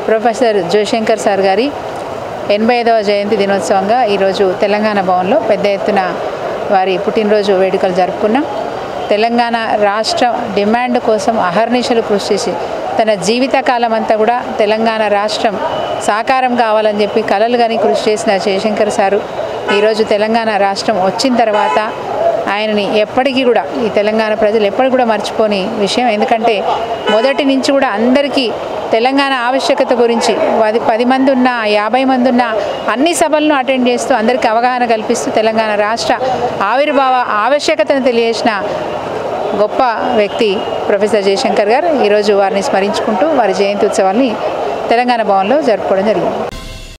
professor Jayashankar sir గారి ఎనభై ఐదవ జయంతి దినోత్సవంగా ఈరోజు తెలంగాణ భవన్లో పెద్ద ఎత్తున వారి పుట్టినరోజు వేడుకలు జరుపుకున్నాం తెలంగాణ రాష్ట్ర డిమాండ్ కోసం అహర్నిశలు కృషి చేసి తన జీవితకాలం అంతా కూడా తెలంగాణ రాష్ట్రం సాకారం కావాలని చెప్పి కలలు కానీ కృషి చేసిన జయశంకర్ సారు ఈరోజు తెలంగాణ రాష్ట్రం వచ్చిన తర్వాత ఆయనని ఎప్పటికీ కూడా ఈ తెలంగాణ ప్రజలు ఎప్పటికి కూడా మర్చిపోని విషయం ఎందుకంటే మొదటి నుంచి కూడా అందరికీ తెలంగాణ ఆవశ్యకత గురించి పది పది మంది ఉన్న యాభై మంది ఉన్న అన్ని సభలను అటెండ్ చేస్తూ అందరికీ అవగాహన కల్పిస్తూ తెలంగాణ రాష్ట్ర ఆవిర్భావ ఆవశ్యకతను తెలియజేసిన గొప్ప వ్యక్తి ప్రొఫెసర్ జయశంకర్ గారు ఈరోజు వారిని స్మరించుకుంటూ వారి జయంతి ఉత్సవాన్ని తెలంగాణ భవన్లో జరుపుకోవడం జరిగింది